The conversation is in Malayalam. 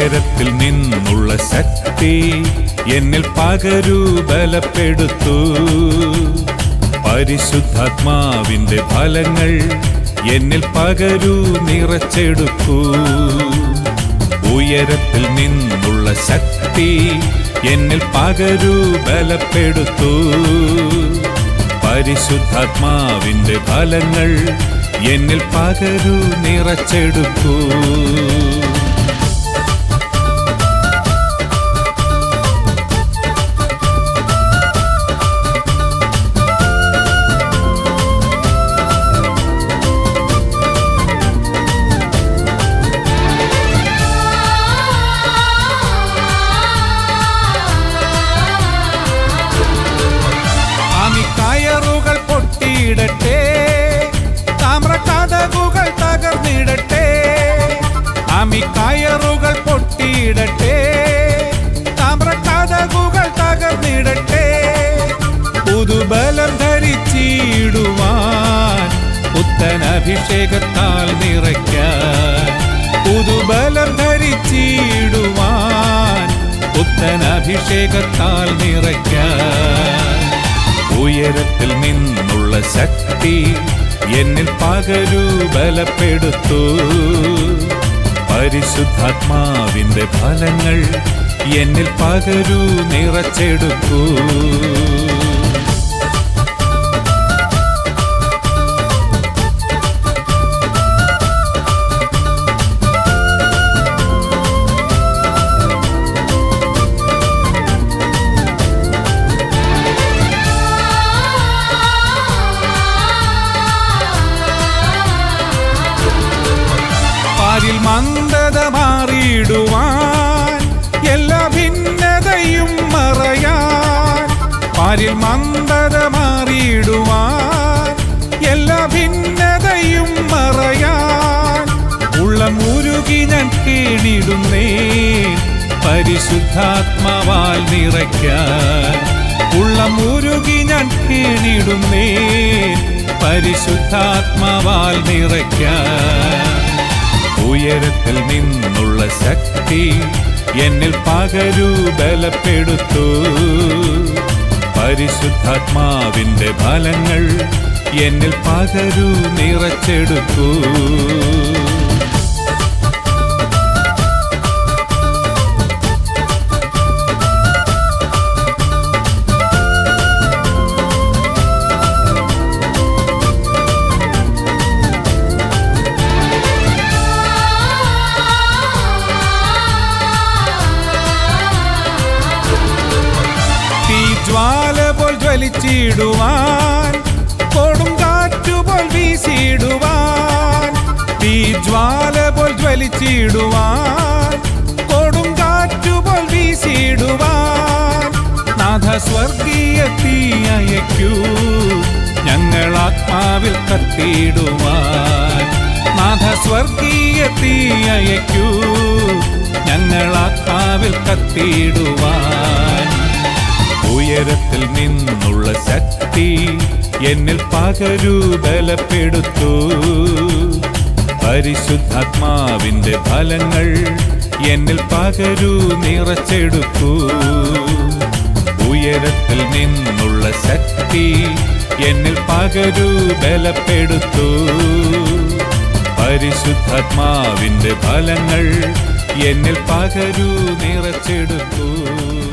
ഉയരത്തിൽ നിന്നുള്ള ശക്തി എന്നിൽ പകരൂ ബലപ്പെടുത്തു പരിശുദ്ധാത്മാവിന്റെ ഫലങ്ങൾ എന്നിൽ പകരൂ നിറച്ചെടുക്കൂ ഉയരത്തിൽ നിന്നുള്ള ശക്തി എന്നിൽ പകരൂ ബലപ്പെടുത്തു പരിശുദ്ധാത്മാവിന്റെ ഫലങ്ങൾ എന്നിൽ പകരൂ നിറച്ചെടുക്കൂ ആമി കയറുകൾ പൊട്ടിയിടട്ടെ താമ്ര കഥകുകൾ തകർന്നിടട്ടെ ആമി കയറുകൾ പൊട്ടിയിടട്ടെ താമ്ര കഥകുകൾ തകർന്നിടട്ടെ പുതുബലം ധരിച്ചിടുവാൻ പുത്തൻ അഭിഷേകത്താൽ നിറയ്ക്കാൻ പുതുബലം ധരിച്ചിടുവാൻ പുത്തൻ അഭിഷേകത്താൽ നിറയ്ക്കാൻ ഉയരത്തിൽ നിന്നുള്ള ശക്തി എന്നിൽ പകരൂ ബലപ്പെടുത്തു പരിശുദ്ധാത്മാവിന്റെ ഫലങ്ങൾ എന്നിൽ പകരൂ നിറച്ചെടുക്കൂ പാരിൽ മന്ദത മാറിയിടുവാൻ എല്ലാ ഭിന്നതയും മറയാൻ പാരിൽ മന്ദത മാറിയിടുവാൻ എല്ലാ ഭിന്നതയും മറയാൻ ഉള്ള മുരുകി ഞാൻ കീണിടുന്നേ പരിശുദ്ധാത്മാവാൽ നിറയ്ക്കാൻ ഉള്ള മുരുകി ഞാൻ കീണിടുന്നേ പരിശുദ്ധാത്മാവാൽ നിറയ്ക്കാൻ ഉയരത്തിൽ നിന്നുള്ള ശക്തി എന്നിൽ പകരൂ ബലപ്പെടുത്തു പരിശുദ്ധാത്മാവിന്റെ ഫലങ്ങൾ എന്നിൽ പകരൂ നിറച്ചെടുക്കൂ തീജ്വാല പോൽ ജ്വലിച്ചിടുവാൻ കൊടും കാറ്റുപോൽ വീശിടുവാൻ തീജ്വാല പോൽ ജ്വലിച്ചിടുവാൻ കൊടും കാറ്റുപോൽ വീശിടുവാൻ നാഥ സ്വർഗീയ തീയയ്ക്കൂ ഞങ്ങൾ ആത്മാവിൽ കത്തിയിടുവാൻ നാഥ സ്വർഗീയ തീയയ്ക്കൂ ഞങ്ങൾ ആത്മാവിൽ കത്തിയിടുവാൻ ഉയരത്തിൽ നിന്നുള്ള ശക്തി എന്നിൽ പകരൂ ബലപ്പെടുത്തു പരിശുദ്ധാത്മാവിന്റെ ഫലങ്ങൾ എന്നിൽ പകരൂ നിറച്ചെടുക്കൂ ഉയരത്തിൽ നിന്നുള്ള ശക്തി എന്നിൽ പകരൂ ബലപ്പെടുത്തു പരിശുദ്ധാത്മാവിന്റെ ഫലങ്ങൾ എന്നിൽ പകരൂ നിറച്ചെടുക്കൂ